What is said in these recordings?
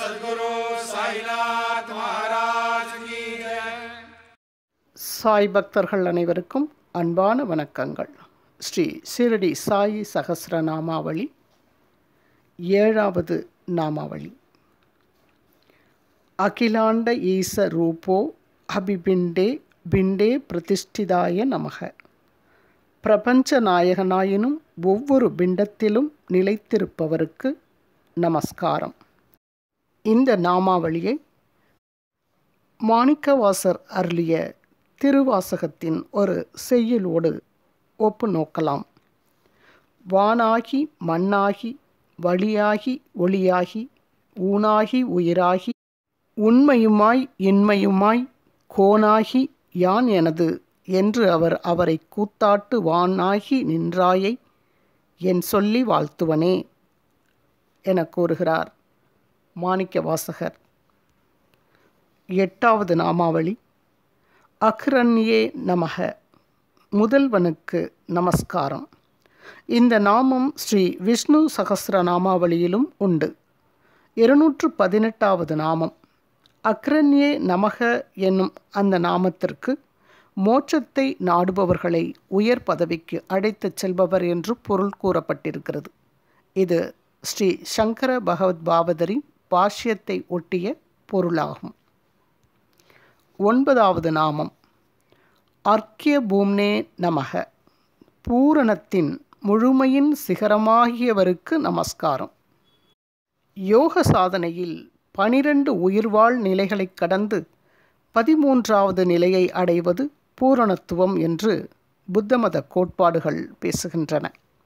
सदगुरु साईनाथ महाराज की जय சாய் பக்தர்கள் அனைவருக்கும் அன்பான வணக்கங்கள் ஸ்ரீ ஷிரடி சாயி சகஸ்ர நாமாவளி ஏழாவது நாமாவளி அகிலாண்ட ஈச ரூபோ அபிபிண்டே பிண்டே பிரதிஷ்டிதாய நமக பிரபஞ்ச நாயகனாயினும் ஒவ்வொரு பிண்டத்திலும் நிலைத்திருப்பவருக்கு நமஸ்காரம் இந்த நாமாவளியை மாணிக்கவாசர் அருளிய திருவாசகத்தின் ஒரு செய்யுளோடு ஒப்பு நோக்கலாம் வானாகி மண்ணாகி வழியாகி ஒளியாகி ஊனாகி உயிராகி உண்மையுமாய் இன்மையுமாய் கோனாகி யான் எனது என்று அவர் அவரை கூத்தாட்டு வானாகி நின்றாயை என் சொல்லி வாழ்த்துவனே என கூறுகிறார் மாணிக்க வாசகர் எட்டாவது நாமாவளி அக்ரண்யே நமக முதல்வனுக்கு நமஸ்காரம் இந்த நாமம் ஸ்ரீ விஷ்ணு சகஸ்ர நாமாவளியிலும் உண்டு இருநூற்று பதினெட்டாவது நாமம் அக்ரண்யே நமக என்னும் அந்த நாமத்திற்கு மோட்சத்தை நாடுபவர்களை உயர் பதவிக்கு அழைத்துச் செல்பவர் என்று பொருள் கூறப்பட்டிருக்கிறது இது ஸ்ரீ சங்கர பகவத் பாவதரின் பாஷ்யத்தை ஒட்டிய பொருளாகும் ஒன்பதாவது நாமம் அர்க்கிய பூம்னே நமக பூரணத்தின் முழுமையின் சிகரமாகியவருக்கு நமஸ்காரம் யோக சாதனையில் பனிரெண்டு உயிர்வாழ் நிலைகளைக் கடந்து பதிமூன்றாவது நிலையை அடைவது பூரணத்துவம் என்று புத்தமத கோட்பாடுகள் பேசுகின்றன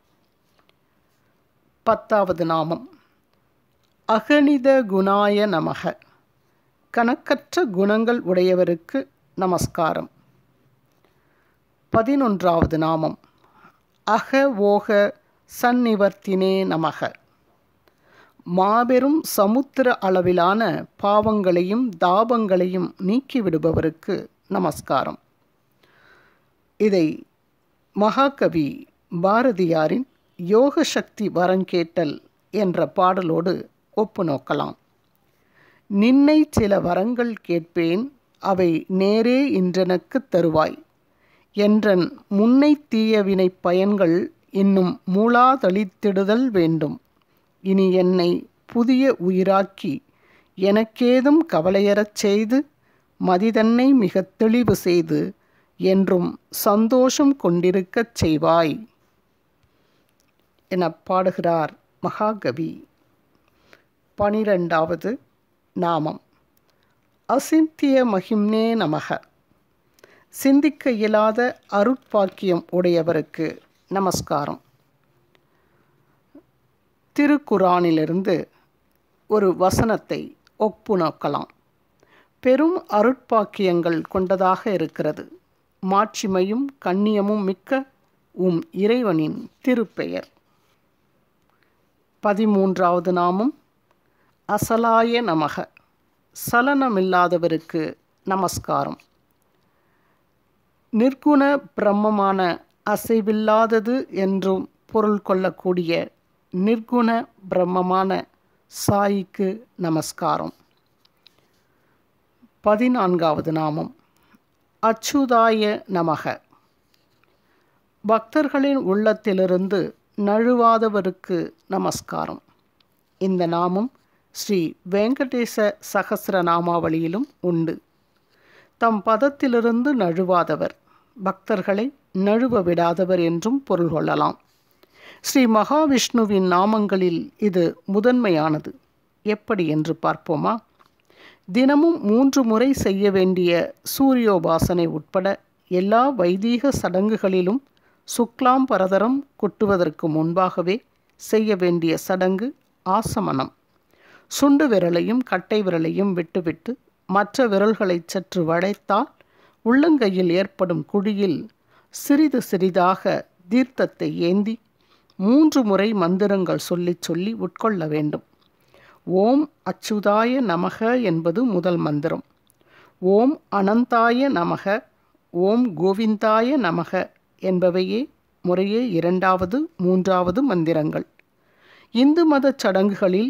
பத்தாவது நாமம் அகணித குணாய நமக கணக்கற்ற குணங்கள் உடையவருக்கு நமஸ்காரம் பதினொன்றாவது நாமம் அக ஓக சந்நிவர்த்தினே நமக மாபெரும் சமுத்திர அளவிலான பாவங்களையும் தாபங்களையும் நீக்கிவிடுபவருக்கு நமஸ்காரம் இதை மகாகவி பாரதியாரின் யோக சக்தி வரங்கேட்டல் என்ற பாடலோடு ஒப்பு நோக்கலாம் நின்னை சில வரங்கள் கேட்பேன் அவை நேரே இன்றெனக்கு தருவாய் என்றன் முன்னை தீயவினை பயன்கள் இன்னும் மூளாதளித்திடுதல் வேண்டும் இனி என்னை புதிய உயிராக்கி எனக்கேதும் கவலையறச் செய்து மதிதன்னை மிக தெளிவு செய்து என்றும் சந்தோஷம் கொண்டிருக்கச் செய்வாய் என பாடுகிறார் மகாகவி பனிரெண்டாவது நாமம் அசிந்திய மகிம்னே நமக சிந்திக்க இயலாத அருட்பாக்கியம் உடையவருக்கு நமஸ்காரம் திருக்குரானிலிருந்து ஒரு வசனத்தை ஒப்பு நோக்கலாம் பெரும் அருட்பாக்கியங்கள் கொண்டதாக இருக்கிறது மாட்சிமையும் கண்ணியமும் மிக்க உம் இறைவனின் திருப்பெயர் பதிமூன்றாவது நாமம் அசலாய நமக சலனமில்லாதவருக்கு நமஸ்காரம் நிர்குண பிரம்மமான அசைவில்லாதது என்றும் பொருள் கொள்ளக்கூடிய நிர்குண பிரம்மமான சாயிக்கு நமஸ்காரம் பதினான்காவது நாமம் அச்சுதாய நமக பக்தர்களின் உள்ளத்திலிருந்து நழுவாதவருக்கு நமஸ்காரம் இந்த நாமம் ஸ்ரீ வெங்கடேச சகசிர நாமாவளியிலும் உண்டு தம் பதத்திலிருந்து நழுவாதவர் பக்தர்களை நழுவ விடாதவர் என்றும் பொருள் கொள்ளலாம் ஸ்ரீ மகாவிஷ்ணுவின் நாமங்களில் இது முதன்மையானது எப்படி என்று பார்ப்போமா தினமும் மூன்று முறை செய்ய வேண்டிய சூரியோபாசனை உட்பட எல்லா வைதீக சடங்குகளிலும் சுக்லாம் பரதரம் கொட்டுவதற்கு முன்பாகவே செய்ய வேண்டிய சடங்கு ஆசமனம் சுண்டு விரலையும் கட்டை விரலையும் விட்டுவிட்டு மற்ற விரல்களை சற்று வளைத்தால் உள்ளங்கையில் ஏற்படும் குழியில் சிறிது சிறிதாக தீர்த்தத்தை ஏந்தி மூன்று முறை மந்திரங்கள் சொல்லிச் சொல்லி உட்கொள்ள வேண்டும் ஓம் அச்சுதாய நமக என்பது முதல் மந்திரம் ஓம் அனந்தாய நமக ஓம் கோவிந்தாய நமக என்பவையே முறையே இரண்டாவது மூன்றாவது மந்திரங்கள் இந்து மத சடங்குகளில்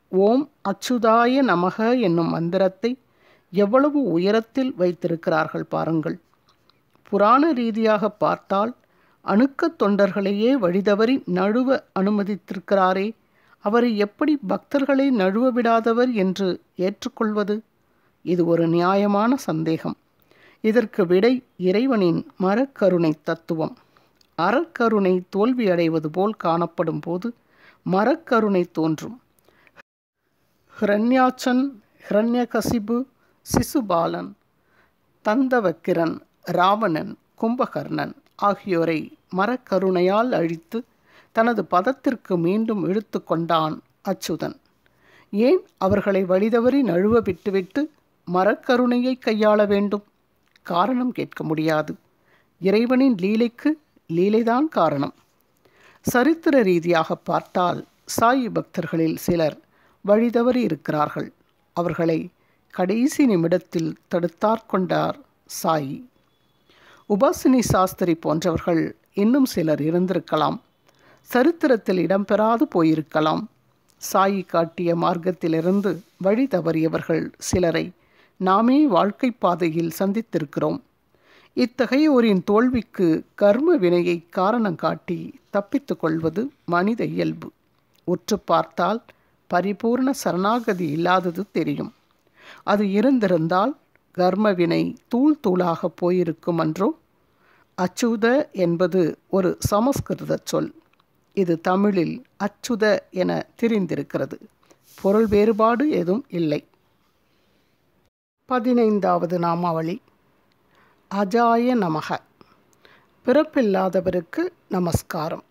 ஓம் அச்சுதாய நமக என்னும் மந்திரத்தை எவ்வளவு உயரத்தில் வைத்திருக்கிறார்கள் பாருங்கள் புராண ரீதியாக பார்த்தால் அணுக்கத் தொண்டர்களையே வழிதவறி நழுவ அனுமதித்திருக்கிறாரே அவரை எப்படி பக்தர்களை நழுவ விடாதவர் என்று ஏற்றுக்கொள்வது இது ஒரு நியாயமான சந்தேகம் இதற்கு விடை இறைவனின் மரக்கருணை தத்துவம் அறக்கருணை தோல்வியடைவது போல் காணப்படும் போது மரக்கருணை தோன்றும் ஹிரண்யாச்சன் ஹிரண்யகசிபு சிசுபாலன் தந்தவக்கிரன் ராவணன் கும்பகர்ணன் ஆகியோரை மரக்கருணையால் அழித்து தனது பதத்திற்கு மீண்டும் இழுத்து கொண்டான் அச்சுதன் ஏன் அவர்களை வழிதவறி நழுவ விட்டுவிட்டு மரக்கருணையை கையாள வேண்டும் காரணம் கேட்க முடியாது இறைவனின் லீலைக்கு லீலைதான் காரணம் சரித்திர ரீதியாக பார்த்தால் சாயி பக்தர்களில் சிலர் வழிதவறி இருக்கிறார்கள் அவர்களை கடைசி நிமிடத்தில் தடுத்தாற் சாயி உபாசினி சாஸ்திரி போன்றவர்கள் இன்னும் சிலர் இருந்திருக்கலாம் சரித்திரத்தில் இடம்பெறாது போயிருக்கலாம் சாயி காட்டிய மார்க்கத்திலிருந்து வழி தவறியவர்கள் சிலரை நாமே வாழ்க்கை பாதையில் சந்தித்திருக்கிறோம் இத்தகையோரின் தோல்விக்கு கர்ம வினையை காரணம் காட்டி தப்பித்து கொள்வது மனித இயல்பு உற்று பார்த்தால் பரிபூர்ண சரணாகதி இல்லாதது தெரியும் அது இருந்திருந்தால் கர்ம வினை தூள் தூளாக போயிருக்கும் அன்றோ அச்சுத என்பது ஒரு சமஸ்கிருத சொல் இது தமிழில் அச்சுத என திரிந்திருக்கிறது பொருள் வேறுபாடு எதுவும் இல்லை பதினைந்தாவது நாமாவளி அஜாய நமக பிறப்பில்லாதவருக்கு நமஸ்காரம்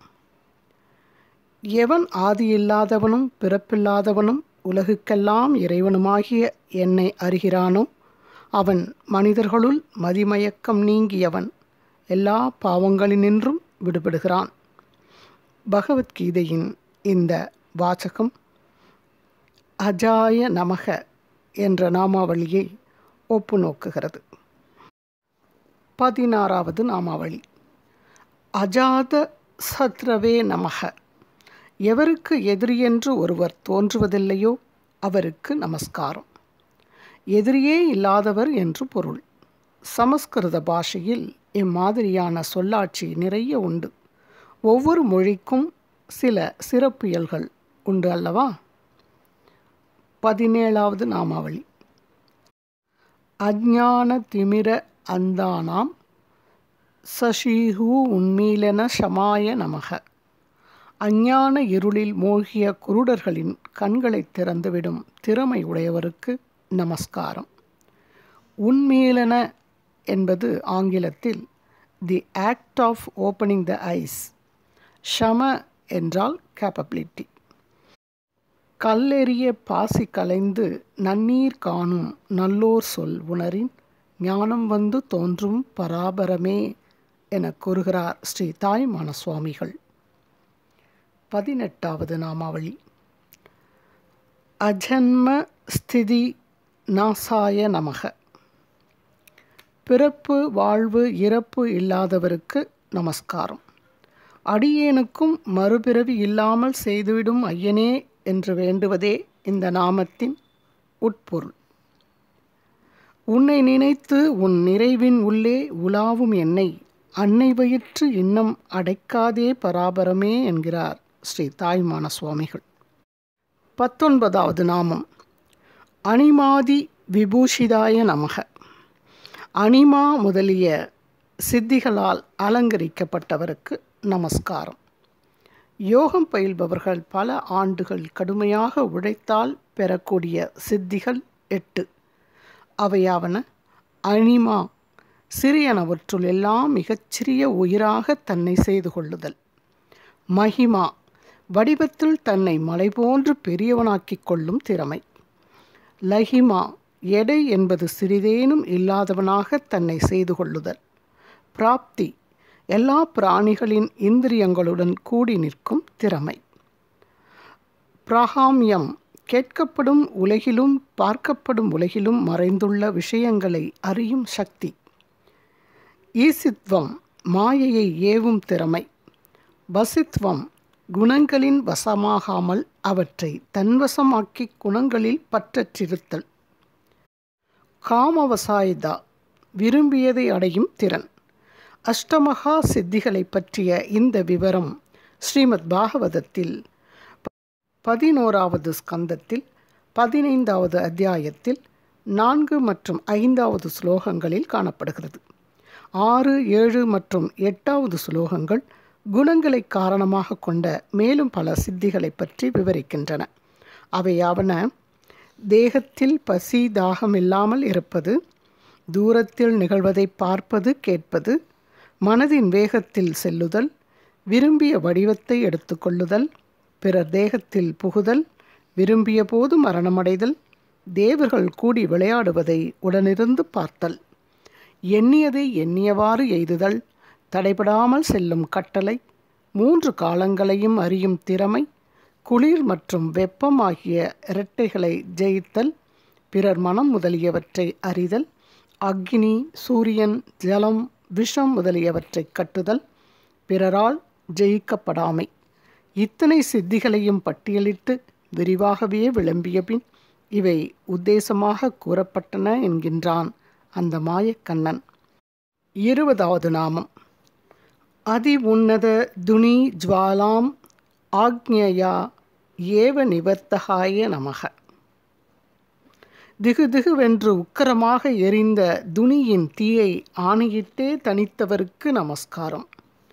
எவன் ஆதியில்லாதவனும் பிறப்பில்லாதவனும் உலகுக்கெல்லாம் இறைவனுமாகிய என்னை அறிகிறானோ அவன் மனிதர்களுள் மதிமயக்கம் நீங்கியவன் எல்லா பாவங்களினின்றும் விடுபடுகிறான் பகவத்கீதையின் இந்த வாசகம் அஜாய நமக என்ற நாமாவளியை ஒப்பு நோக்குகிறது பதினாறாவது நாமாவளி அஜாத சத்ரவே நமக எவருக்கு எதிரியென்று ஒருவர் தோன்றுவதில்லையோ அவருக்கு நமஸ்காரம் எதிரியே இல்லாதவர் என்று பொருள் சமஸ்கிருத பாஷையில் இம்மாதிரியான சொல்லாட்சி நிறைய உண்டு ஒவ்வொரு மொழிக்கும் சில சிறப்பியல்கள் உண்டு அல்லவா பதினேழாவது நாமாவளி அஜான திமிர அந்தானாம் சஷீஹு உன்மீலன ஷமாய நமக அஞ்ஞான இருளில் மூழ்கிய குருடர்களின் கண்களை திறந்துவிடும் திறமை உடையவருக்கு நமஸ்காரம் உன்மீலன என்பது ஆங்கிலத்தில் the act of opening the eyes ஷம என்றால் கேப்பபிலிட்டி கல்லெறிய பாசி கலைந்து நன்னீர் காணும் நல்லோர் சொல் உணரின் ஞானம் வந்து தோன்றும் பராபரமே என கூறுகிறார் ஸ்ரீ தாய்மான சுவாமிகள் பதினெட்டாவது நாமாவளி அஜன்ம ஸ்திதி நாசாய நமக பிறப்பு வாழ்வு இறப்பு இல்லாதவருக்கு நமஸ்காரம் அடியேனுக்கும் மறுபிறவி இல்லாமல் செய்துவிடும் ஐயனே என்று வேண்டுவதே இந்த நாமத்தின் உட்பொருள் உன்னை நினைத்து உன் நிறைவின் உள்ளே உலாவும் என்னை அன்னை வயிற்று இன்னம் அடைக்காதே பராபரமே என்கிறார் ஸ்ரீ தாய்மான சுவாமிகள் பத்தொன்பதாவது நாமம் அனிமாதி விபூஷிதாய நமக அனிமா முதலிய சித்திகளால் அலங்கரிக்கப்பட்டவருக்கு நமஸ்காரம் யோகம் பயில்பவர்கள் பல ஆண்டுகள் கடுமையாக உழைத்தால் பெறக்கூடிய சித்திகள் எட்டு அவையாவன அனிமா சிறியனவற்றுள் எல்லாம் மிகச்சிறிய உயிராக தன்னை செய்து கொள்ளுதல் மகிமா வடிவத்தில் தன்னை மலை போன்று பெரியவனாக்கிக் கொள்ளும் திறமை லஹிமா எடை என்பது சிறிதேனும் இல்லாதவனாக தன்னை செய்து கொள்ளுதல் பிராப்தி எல்லா பிராணிகளின் இந்திரியங்களுடன் கூடி நிற்கும் திறமை பிராகாமியம் கேட்கப்படும் உலகிலும் பார்க்கப்படும் உலகிலும் மறைந்துள்ள விஷயங்களை அறியும் சக்தி ஈசித்வம் மாயையை ஏவும் திறமை வசித்வம் குணங்களின் வசமாகாமல் அவற்றை தன்வசமாக்கி குணங்களில் பற்றற்றிருத்தல் காமவசாயுதா விரும்பியதை அடையும் திறன் அஷ்டமகா சித்திகளை பற்றிய இந்த விவரம் ஸ்ரீமத் பாகவதத்தில் பதினோராவது ஸ்கந்தத்தில் பதினைந்தாவது அத்தியாயத்தில் நான்கு மற்றும் ஐந்தாவது ஸ்லோகங்களில் காணப்படுகிறது ஆறு ஏழு மற்றும் எட்டாவது ஸ்லோகங்கள் குணங்களை காரணமாக கொண்ட மேலும் பல சித்திகளை பற்றி விவரிக்கின்றன அவையாவன தேகத்தில் பசி தாகம் இல்லாமல் இருப்பது தூரத்தில் நிகழ்வதை பார்ப்பது கேட்பது மனதின் வேகத்தில் செல்லுதல் விரும்பிய வடிவத்தை எடுத்துக்கொள்ளுதல் பிறர் தேகத்தில் புகுதல் விரும்பிய போது மரணமடைதல் தேவர்கள் கூடி விளையாடுவதை உடனிருந்து பார்த்தல் எண்ணியதை எண்ணியவாறு எய்துதல் தடைபடாமல் செல்லும் கட்டளை மூன்று காலங்களையும் அறியும் திறமை குளிர் மற்றும் வெப்பம் ஆகிய இரட்டைகளை ஜெயித்தல் பிறர் மனம் முதலியவற்றை அறிதல் அக்னி சூரியன் ஜலம் விஷம் முதலியவற்றை கட்டுதல் பிறரால் ஜெயிக்கப்படாமை இத்தனை சித்திகளையும் பட்டியலிட்டு விரிவாகவே விளம்பிய பின் இவை உத்தேசமாக கூறப்பட்டன என்கின்றான் அந்த மாயக்கண்ணன் இருபதாவது நாமம் அதி உன்னத துனி ஜுவாலாம் ஆக்ஞயா ஏவ நிவர்த்தகாய நமக திகு திகுவென்று உக்கரமாக எரிந்த துனியின் தீயை ஆணையிட்டே தனித்தவருக்கு நமஸ்காரம்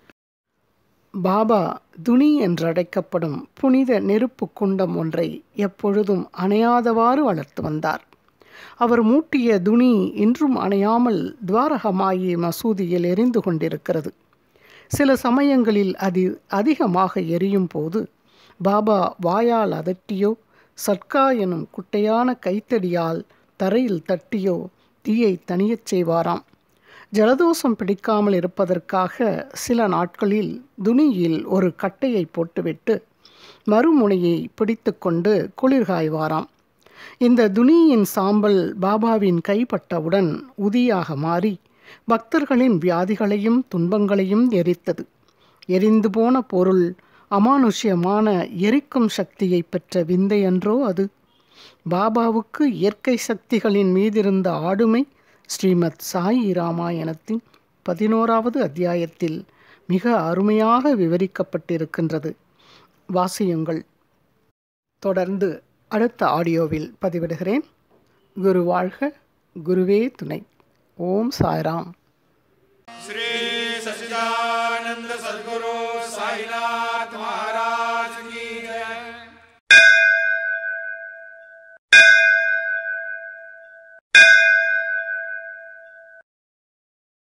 பாபா துனி என்றழைக்கப்படும் புனித நெருப்பு குண்டம் ஒன்றை எப்பொழுதும் அணையாதவாறு வளர்த்து வந்தார் அவர் மூட்டிய துணி இன்றும் அணையாமல் துவாரகமாயி மசூதியில் எரிந்து கொண்டிருக்கிறது சில சமயங்களில் அது அதிகமாக எரியும் போது பாபா வாயால் அதட்டியோ சட்கா எனும் குட்டையான கைத்தடியால் தரையில் தட்டியோ தீயை தனியச் செய்வாராம் ஜலதோஷம் பிடிக்காமல் இருப்பதற்காக சில நாட்களில் துணியில் ஒரு கட்டையை போட்டுவிட்டு மறுமுனையை பிடித்து கொண்டு குளிர்காய்வாராம் இந்த துணியின் சாம்பல் பாபாவின் கைப்பட்டவுடன் உதியாக மாறி பக்தர்களின் வியாதிகளையும் துன்பங்களையும் எரித்தது எரிந்து போன பொருள் அமானுஷ்யமான எரிக்கும் சக்தியை பெற்ற விந்தையன்றோ அது பாபாவுக்கு இயற்கை சக்திகளின் மீதிருந்த ஆளுமை ஸ்ரீமத் சாயி ராமாயணத்தின் பதினோராவது அத்தியாயத்தில் மிக அருமையாக விவரிக்கப்பட்டிருக்கின்றது வாசியுங்கள் தொடர்ந்து அடுத்த ஆடியோவில் பதிவிடுகிறேன் குரு வாழ்க குருவே துணை ஓம் சாய்ராம் श्री सच्चिदानंद सदगुरु साईनाथ महाराज की जय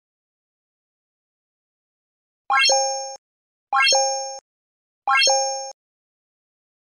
Thank you.